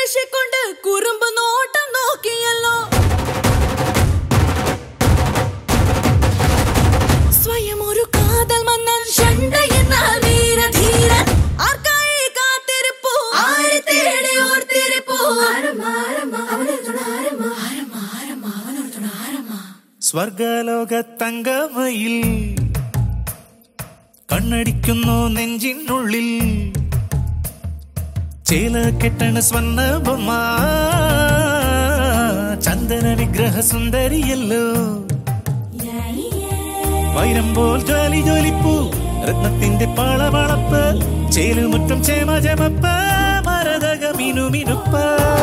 വീശിക്കൊണ്ട് കുറുമ്പ് നോട്ടം നോക്കിയല്ലോ സ്വയം ഒരു കാതൽ മന്നൻ ഷണ്ട എന്നാൽ വീരധീരൻ ആർക്കായി കാത്തിരിപ്പു ആരെ തേടി ഓർത്തിരിപ്പു സ്വർഗലോക തങ്കമയിൽ കണ്ണടിക്കുന്നു നെഞ്ചിനുള്ളിൽ ചേല കെട്ടണ സ്വർണ്ണ ബൊമ്മ ചന്ദന വിഗ്രഹ സുന്ദരിയല്ലോ വൈരം പോൽ ജ്വാലി ജ്വലിപ്പൂ രത്നത്തിന്റെ പാളവളപ്പ് ചേലുമുറ്റും ചേമ ചെമപ്പ് മരതക മിനുമിനുപ്പ്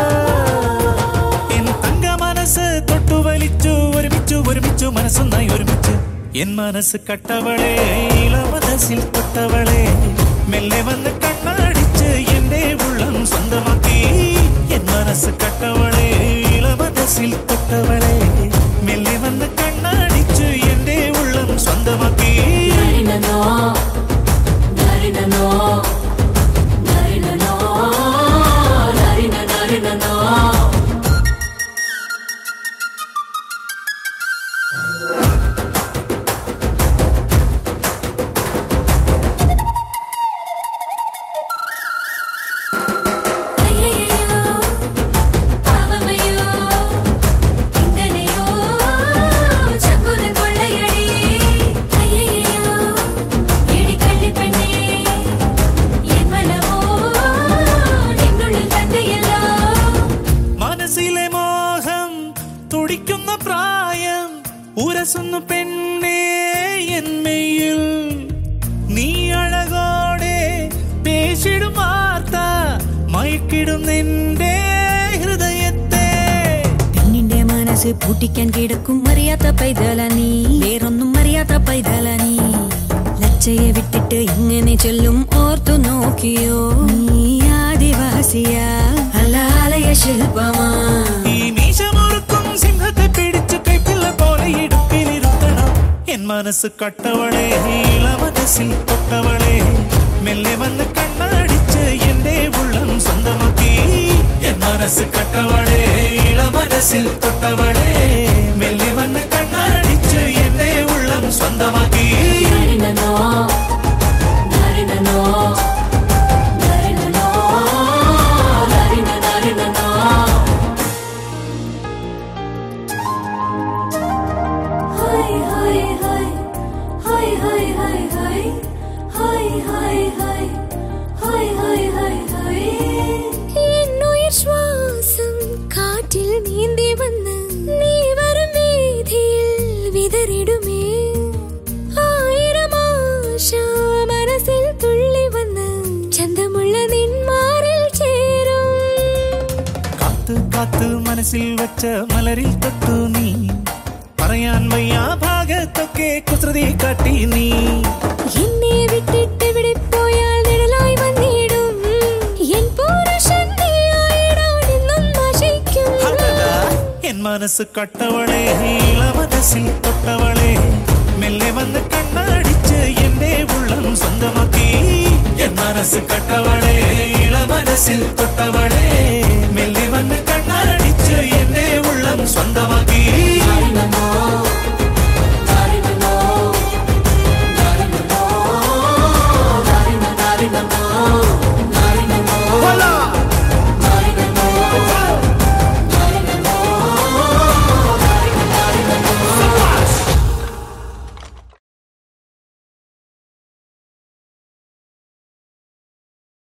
എൻ തങ്ക മനസ്സ് തൊട്ടു വലിച്ചു ഒരുമിച്ചു ഒരുമിച്ചു മനസ്സൊന്നായി ഒരുമിച്ച് എൻ മനസ്സ് കട്ടവളെ ഇളമനസിൽ തൊട്ടവളെ മെല്ലെ വന്ന് കണ്ണടിച്ച് എന്റെ ഉള്ളം സ്വന്തമാക്കി എൻ മനസ്സ് കട്ടവളെ ഇളമനസിൽ തൊട്ടവളെ മെല്ലെ വന്ന് കണ്ണടിച്ച് എന്റെ ഉള്ളം സ്വന്തമാക്കി അയ്യയ്യോ പാവമയോ ഇങ്ങനെയോ ചങ്കുന കൊള്ളയടി അയ്യയ്യോ ഇടിക്കള്ളി പെണ്ണേ എൻ മനമോ നിന്നുള്ളിൽ തന്നെയല്ലോ മനസ്സിലെ മോഹം തുടിക്കുന്ന പ്രായം ഉരസുന്നു പെണ്ണേ എന്മയിൽ നീ അഴകോടെ പേശിടും വാർത്ത മയക്കിടും നിന്റെ ഹൃദയത്തെ പെണ്ണിന്റെ മനസ്സ് പൂട്ടിക്കാൻ കിടക്കും അറിയാത്ത പൈതല നീ വേറൊന്നും അറിയാത്ത പൈതല നീ ലച്ചയെ വിട്ടിട്ട് ഇങ്ങനെ ചൊല്ലും ഓർത്തു നോക്കിയോ നീ ആദിവാസിയാ അല്ല ആലയ ശില്പമാ ഈ മീശമുറുക്കും സിംഹത്തെ പിടിച്ച് കൈപ്പിള്ള പോലെ ഇടുപ്പിലിരുത്തണം എൻ മനസ്സ് കട്ടവളെ ഇളമനസിൽ തൊട്ടവളെ മെല്ലെ വന്ന് കണ്ണടിച്ച് എന്റെ ഉള്ളം സ്വന്തമാക്കി എൻ മനസ്സ് കട്ടവളെ ഇളമനസിൽ തൊട്ടവളെ മെല്ലെ വന്ന് കണ്ണടിച്ച് എന്റെ ഉള്ളം സ്വന്തമാക്കി നരിനനോ നരിനനോ നരിനനോ നരിന നരിനനോ ഹായ് ഹായ് ഹായ് ഹായ് ഹായ് ഹായ് ഹായ് ഹായ് ഹായ് ഹായ് ഹായ് ഹായ് ഹായ് ഹായ് എന്നുയിർ ശ്വാസം കാറ്റിൽ നീന്തി വന്ന് നീ വരും വീതിയിൽ വിതറിടുമേ ആയിരം ആശ മനസ്സിൽ തുള്ളി വന്ന് ചന്തമുള്ള നിന്മാറിൽ ചേരും കാത്തു കാത്തു മനസ്സിൽ വച്ച മലരിൽ തൊട്ടു നീ പറയാൻ വയ്യ ഭാഗത്തൊക്കെ കുസൃതി കാട്ടി നീ എന്നെ വിട്ടിട്ട് ഇവിടെ പോയാൽ നിഴലായി വന്നിടും എൻ പുരുഷൻ നീയായിടാനെന്നും നശിക്കും അടടാ, എൻ മനസ്സ് കട്ടവളെ ഇളമനസ്സിൽ തൊട്ടവളെ മെല്ലെ വന്ന് കണ്ണടിച്ച് എന്റെ ഉള്ളം സ്വന്തമാക്കി എൻ മനസ്സ് കട്ടവളെ ഇളമനസ്സിൽ തൊട്ടവളെ